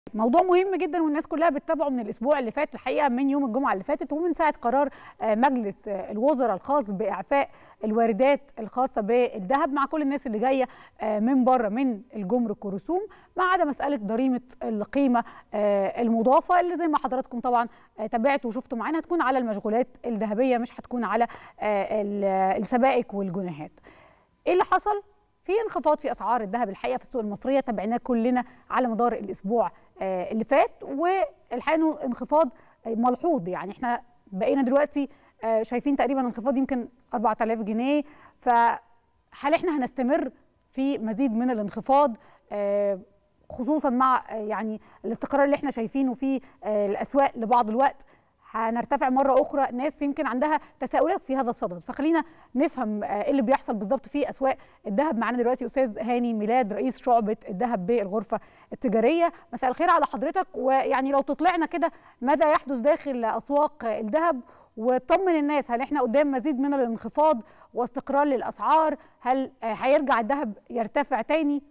موضوع مهم جدا والناس كلها بتتابعه من الاسبوع اللي فات الحقيقه من يوم الجمعه اللي فاتت ومن ساعه قرار مجلس الوزراء الخاص باعفاء الواردات الخاصه بالذهب مع كل الناس اللي جايه من بره من الجمرك والرسوم ما عدا مساله ضريبه القيمه المضافه اللي زي ما حضراتكم طبعا تابعتوا وشفتوا معانا هتكون على المشغولات الذهبيه مش هتكون على السبائك والجنيهات. ايه اللي حصل؟ في انخفاض في اسعار الذهب الحقيقه في السوق المصريه تابعناه كلنا على مدار الاسبوع اللي فات والحقيقه انخفاض ملحوظ يعني احنا بقينا دلوقتي شايفين تقريبا انخفاض يمكن 4000 جنيه فهل احنا هنستمر في مزيد من الانخفاض خصوصا مع يعني الاستقرار اللي احنا شايفينه في الاسواق لبعض الوقت هنرتفع مره اخرى ناس يمكن عندها تساؤلات في هذا الصدد فخلينا نفهم ايه اللي بيحصل بالظبط في اسواق الذهب معانا دلوقتي استاذ هاني ميلاد رئيس شعبه الذهب بالغرفه التجاريه مساء الخير على حضرتك ويعني لو تطلعنا كده ماذا يحدث داخل اسواق الذهب وطمن الناس هل احنا قدام مزيد من الانخفاض واستقرار للاسعار هل هيرجع الذهب يرتفع تاني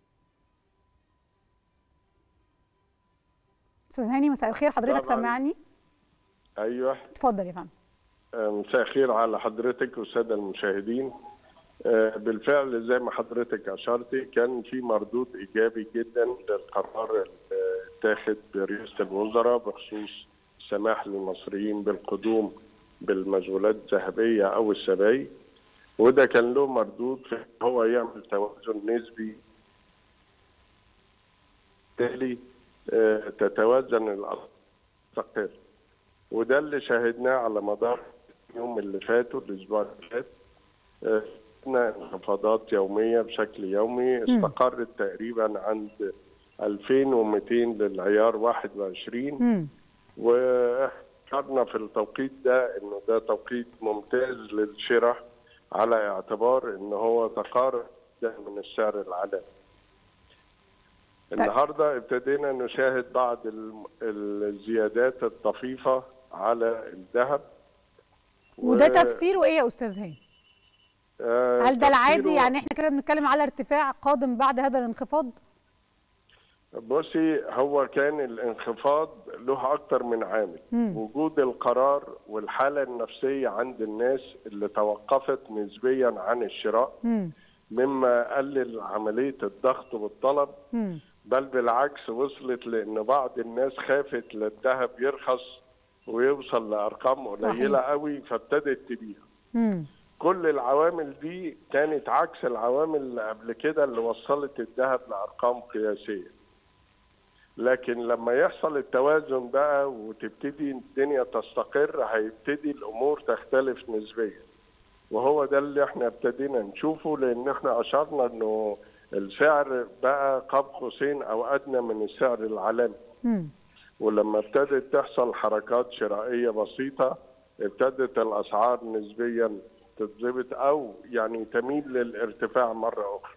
استاذ هاني مساء الخير حضرتك سمعني ايوه اتفضل يا فندم مساء الخير على حضرتك والساده المشاهدين بالفعل زي ما حضرتك اشرتي كان في مردود ايجابي جدا للقرار الاتاخذ برئاسه الوزراء بخصوص السماح للمصريين بالقدوم بالمشغولات الذهبيه او السبائك وده كان له مردود في هو يعمل توازن نسبي بالتالي تتوازن الاسعار وده اللي شاهدناه على مدار اليوم اللي فات والاسبوع اللي فات شفنا انخفاضات يوميه بشكل يومي استقرت تقريبا عند 2200 للعيار 21 واخترنا في التوقيت ده انه ده توقيت ممتاز للشراء على اعتبار ان هو تقارب من السعر العالمي النهارده ابتدينا نشاهد بعض الزيادات الطفيفه على الذهب وده و... تفسيره ايه يا استاذ هاني؟ آه هل ده العادي يعني احنا كده بنتكلم على ارتفاع قادم بعد هذا الانخفاض؟ بصي هو كان الانخفاض له اكتر من عامل مم. وجود القرار والحاله النفسيه عند الناس اللي توقفت نسبيا عن الشراء مم. مما قلل عمليه الضغط والطلب مم. بل بالعكس وصلت لان بعض الناس خافت للذهب يرخص ويوصل لارقام قليله قوي فابتدت تبيع كل العوامل دي كانت عكس العوامل اللي قبل كده اللي وصلت الذهب لارقام قياسيه لكن لما يحصل التوازن بقى وتبتدي الدنيا تستقر هيبتدي الامور تختلف نسبيا وهو ده اللي احنا ابتدينا نشوفه لان احنا اشرنا انه السعر بقى قاب قوسين او ادنى من السعر العالمي م. ولما ابتدت تحصل حركات شرائيه بسيطه ابتدت الاسعار نسبيا تتظبط او يعني تميل للارتفاع مره اخرى.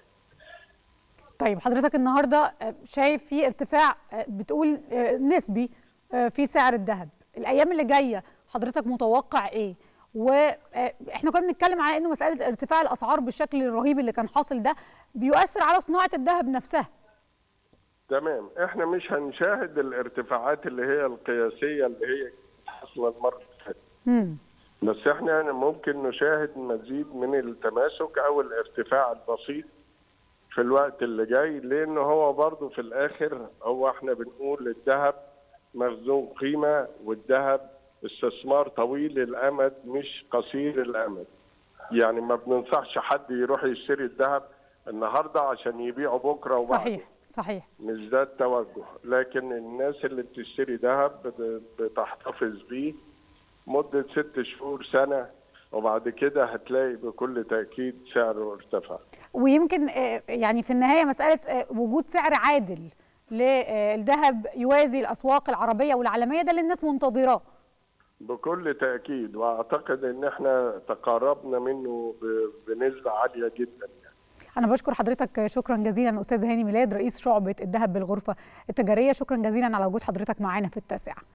طيب حضرتك النهارده شايف في ارتفاع بتقول نسبي في سعر الذهب، الايام اللي جايه حضرتك متوقع ايه؟ واحنا كنا بنتكلم على انه مساله ارتفاع الاسعار بالشكل الرهيب اللي كان حاصل ده بيؤثر على صناعه الذهب نفسها. تمام احنا مش هنشاهد الارتفاعات اللي هي القياسيه اللي هي حصلت المره اللي فاتت بس احنا يعني ممكن نشاهد مزيد من التماسك او الارتفاع البسيط في الوقت اللي جاي لان هو برضه في الاخر هو احنا بنقول الذهب مخزون قيمه والذهب استثمار طويل الامد مش قصير الامد يعني ما بننصحش حد يروح يشتري الذهب النهارده عشان يبيعه بكره وبعد صحيح صحيح مش ده التوجه لكن الناس اللي بتشتري ذهب بتحتفظ بيه مدة ست شهور سنة وبعد كده هتلاقي بكل تأكيد سعره ارتفع ويمكن يعني في النهاية مسألة وجود سعر عادل للذهب يوازي الأسواق العربية والعالمية ده اللي الناس منتظراه بكل تأكيد وأعتقد إن احنا تقربنا منه بنسبة عالية جدا أنا بشكر حضرتك شكرا جزيلا أستاذ هاني ميلاد رئيس شعبة الذهب بالغرفة التجارية شكرا جزيلا على وجود حضرتك معانا في التاسعة